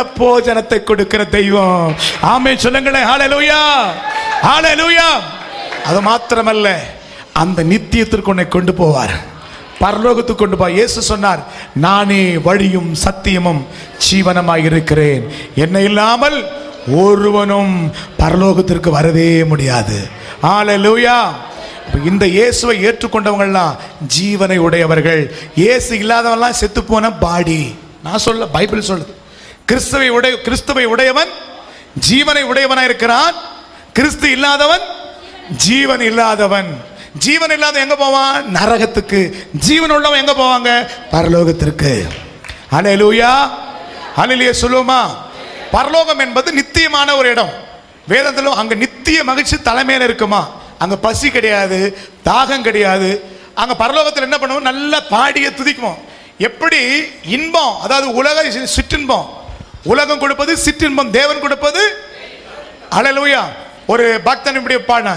போஜனத்தை கொடுக்கிற தெய்வம் ஆமே சொல்லுங்களேன் ஹalleluya ஹalleluya அது மாத்திரமல்ல அந்த நித்தியத்திற்கு உன்னை கொண்டு போவார் பரலோகத்துக்கு கொண்டு போ இயேசு சொன்னார் நானே வழியும் சத்தியமும் ஜீவனமாய் இருக்கிறேன் என்னை இல்லாமல் ஒருவனும் பரலோகத்திற்கு வரவே முடியாது ஹalleluya அப்ப இந்த இயேசுவை ஏற்றுக்கொண்டவங்கலாம் ஜீவனை உடையவர்கள் இயேசு இல்லாதவன்லாம் செத்து போன பாடி நான் சொல்ல பைபிள் சொல்லுது கிறிஸ்துவை உடைய கிறிஸ்துவை உடையவன் ஜீவனை உடையவனாய் இருக்கிறான் கிறிஸ்து இல்லாதவன் ஜீவன் இல்லாதவன் ஜீவன் இல்லாத எங்க போவான் நரகத்துக்கு ஜீவன் உள்ளவன் எங்க போவாங்க பரலோகத்திற்கு ஹalleluya ஹalleluya சொல்லுவோமா பரலோகம் என்பது நித்தியமான ஒரு இடம் வேதத்திலும் அங்க நித்திய மகிழ்ச்சி தலைமையில இருக்குமா அங்க பசி கிடையாது தாகம் கிடையாது அங்க பரலோகத்தில் என்ன பண்ணுவோம் நல்லா பாடிய துதிக்குவோம் எப்படி இன்பம் அதாவது உலக சிற்றின்பம் உலகம் கொடுப்பது சிற்றின்பம் தேவன் கொடுப்பது ஹalleluya ஒரு பக்தன் இப்படி பாடின